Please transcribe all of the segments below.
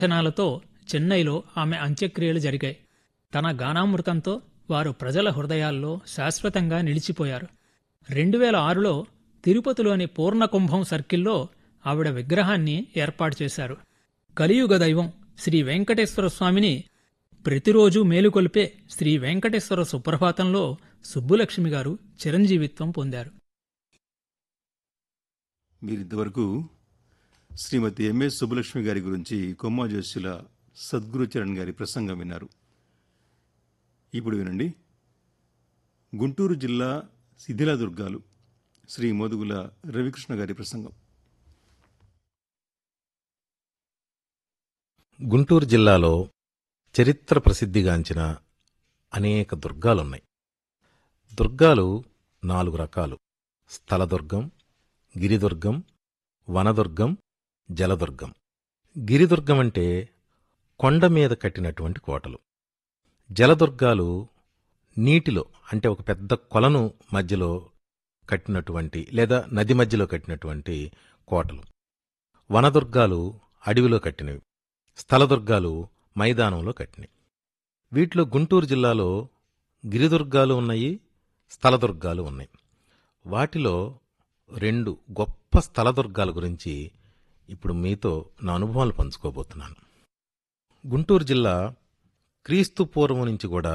అంచనాలతో చెన్నైలో ఆమె అంత్యక్రియలు జరిగాయి తన గానామృతంతో వారు ప్రజల హృదయాల్లో శాశ్వతంగా నిలిచిపోయారు రెండు వేల ఆరులో తిరుపతిలోని పూర్ణకుంభం సర్కిల్లో ఆవిడ విగ్రహాన్ని ఏర్పాటు చేశారు కలియుగ దైవం శ్రీ వెంకటేశ్వర స్వామిని ప్రతిరోజు మేలుకొల్పే శ్రీ వెంకటేశ్వర సుప్రభాతంలో సుబ్బులక్ష్మి గారు చిరంజీవిత్వం పొందారు మీరు ఇంతవరకు శ్రీమతి ఎంఎస్ సుబ్బలక్ష్మి గారి గురించి కొమ్మ జోషుల సద్గురు చరణ్ గారి ప్రసంగం విన్నారు ఇప్పుడు వినండి గుంటూరు జిల్లా శిథిలాదుర్గాలు శ్రీ మోదుగుల రవికృష్ణ గారి ప్రసంగం గుంటూరు జిల్లాలో చరిత్ర ప్రసిద్ధిగాంచిన అనేక దుర్గాలున్నాయి దుర్గాలు నాలుగు రకాలు స్థలదుర్గం గిరిదుర్గం వనదుర్గం జలదుర్గం గిరిదుర్గం అంటే కొండ మీద కట్టినటువంటి కోటలు జలదుర్గాలు నీటిలో అంటే ఒక పెద్ద కొలను మధ్యలో కట్టినటువంటి లేదా నది మధ్యలో కట్టినటువంటి కోటలు వనదుర్గాలు అడవిలో కట్టినవి స్థలదుర్గాలు మైదానంలో కట్టినవి వీటిలో గుంటూరు జిల్లాలో గిరిదుర్గాలు ఉన్నాయి స్థలదుర్గాలు ఉన్నాయి వాటిలో రెండు గొప్ప స్థలదుర్గాల గురించి ఇప్పుడు మీతో నా అనుభవాలు పంచుకోబోతున్నాను గుంటూరు జిల్లా క్రీస్తు పూర్వం నుంచి కూడా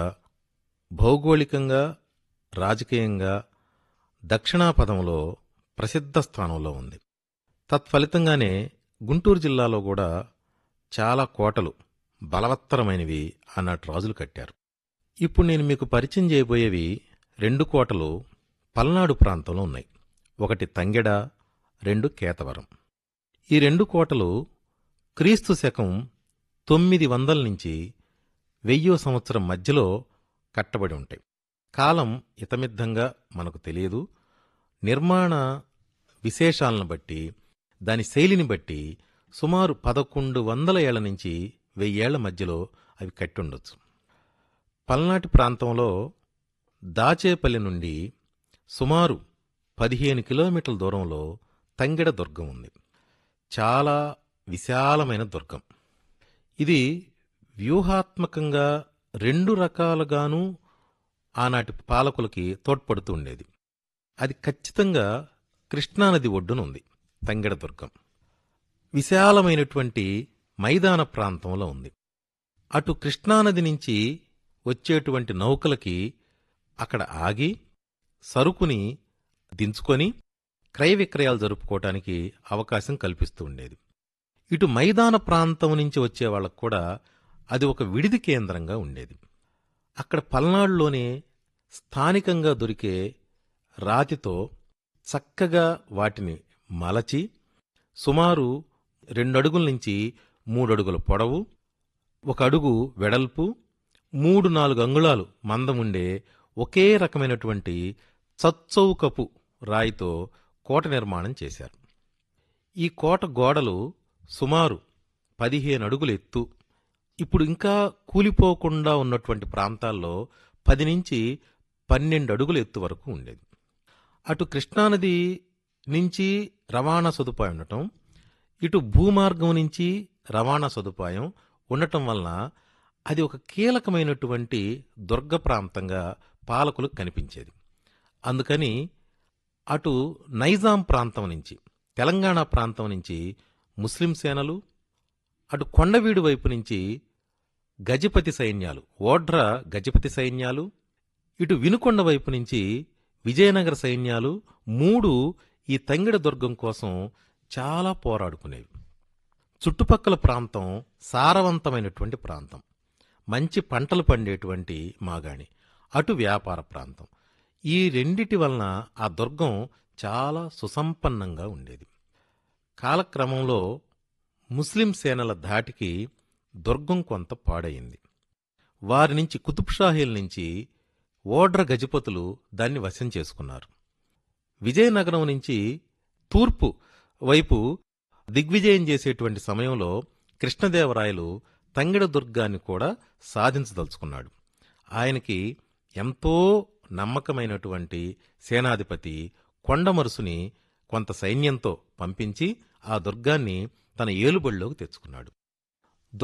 భౌగోళికంగా రాజకీయంగా దక్షిణాపథంలో ప్రసిద్ధ స్థానంలో ఉంది తత్ఫలితంగానే గుంటూరు జిల్లాలో కూడా చాలా కోటలు బలవత్తరమైనవి ఆనాటి రాజులు కట్టారు ఇప్పుడు నేను మీకు పరిచయం చేయబోయేవి రెండు కోటలు పల్నాడు ప్రాంతంలో ఉన్నాయి ఒకటి తంగెడ రెండు కేతవరం ఈ రెండు కోటలు క్రీస్తు శకం తొమ్మిది వందల నుంచి వెయ్యో సంవత్సరం మధ్యలో కట్టబడి ఉంటాయి కాలం ఇతమిద్ధంగా మనకు తెలియదు నిర్మాణ విశేషాలను బట్టి దాని శైలిని బట్టి సుమారు పదకొండు వందల ఏళ్ల నుంచి వెయ్యేళ్ల మధ్యలో అవి కట్టుండొచ్చు పల్నాటి ప్రాంతంలో దాచేపల్లి నుండి సుమారు పదిహేను కిలోమీటర్ల దూరంలో తంగెడ దుర్గం ఉంది చాలా విశాలమైన దుర్గం ఇది వ్యూహాత్మకంగా రెండు రకాలుగాను ఆనాటి పాలకులకి తోడ్పడుతూ ఉండేది అది ఖచ్చితంగా కృష్ణానది ఒడ్డున ఉంది తంగెడ దుర్గం విశాలమైనటువంటి మైదాన ప్రాంతంలో ఉంది అటు కృష్ణానది నుంచి వచ్చేటువంటి నౌకలకి అక్కడ ఆగి సరుకుని దించుకొని క్రయ విక్రయాలు జరుపుకోవటానికి అవకాశం కల్పిస్తూ ఉండేది ఇటు మైదాన ప్రాంతం నుంచి వచ్చే వాళ్ళకు కూడా అది ఒక విడిది కేంద్రంగా ఉండేది అక్కడ పల్నాడులోనే స్థానికంగా దొరికే రాతితో చక్కగా వాటిని మలచి సుమారు రెండడుగుల నుంచి మూడడుగుల పొడవు ఒక అడుగు వెడల్పు మూడు నాలుగు అంగుళాలు మందముండే ఒకే రకమైనటువంటి చచ్చౌకపు రాయితో కోట నిర్మాణం చేశారు ఈ కోట గోడలు సుమారు పదిహేను అడుగుల ఎత్తు ఇప్పుడు ఇంకా కూలిపోకుండా ఉన్నటువంటి ప్రాంతాల్లో పది నుంచి పన్నెండు అడుగుల ఎత్తు వరకు ఉండేది అటు కృష్ణానది నుంచి రవాణా సదుపాయం ఉండటం ఇటు భూమార్గం నుంచి రవాణా సదుపాయం ఉండటం వలన అది ఒక కీలకమైనటువంటి దుర్గ ప్రాంతంగా పాలకులకు కనిపించేది అందుకని అటు నైజాం ప్రాంతం నుంచి తెలంగాణ ప్రాంతం నుంచి ముస్లిం సేనలు అటు కొండవీడు వైపు నుంచి గజపతి సైన్యాలు ఓడ్ర గజపతి సైన్యాలు ఇటు వినుకొండ వైపు నుంచి విజయనగర సైన్యాలు మూడు ఈ తంగిడ దుర్గం కోసం చాలా పోరాడుకునేవి చుట్టుపక్కల ప్రాంతం సారవంతమైనటువంటి ప్రాంతం మంచి పంటలు పండేటువంటి మాగాణి అటు వ్యాపార ప్రాంతం ఈ రెండిటి వలన ఆ దుర్గం చాలా సుసంపన్నంగా ఉండేది కాలక్రమంలో ముస్లిం సేనల ధాటికి దుర్గం కొంత పాడయింది వారి నుంచి కుతుబ్షాహీల నుంచి ఓడ్ర గజపతులు దాన్ని వశం చేసుకున్నారు విజయనగరం నుంచి తూర్పు వైపు దిగ్విజయం చేసేటువంటి సమయంలో కృష్ణదేవరాయలు తంగిడ దుర్గాన్ని కూడా సాధించదలుచుకున్నాడు ఆయనకి ఎంతో నమ్మకమైనటువంటి సేనాధిపతి కొండమరుసుని కొంత సైన్యంతో పంపించి ఆ దుర్గాన్ని తన ఏలుబడిలోకి తెచ్చుకున్నాడు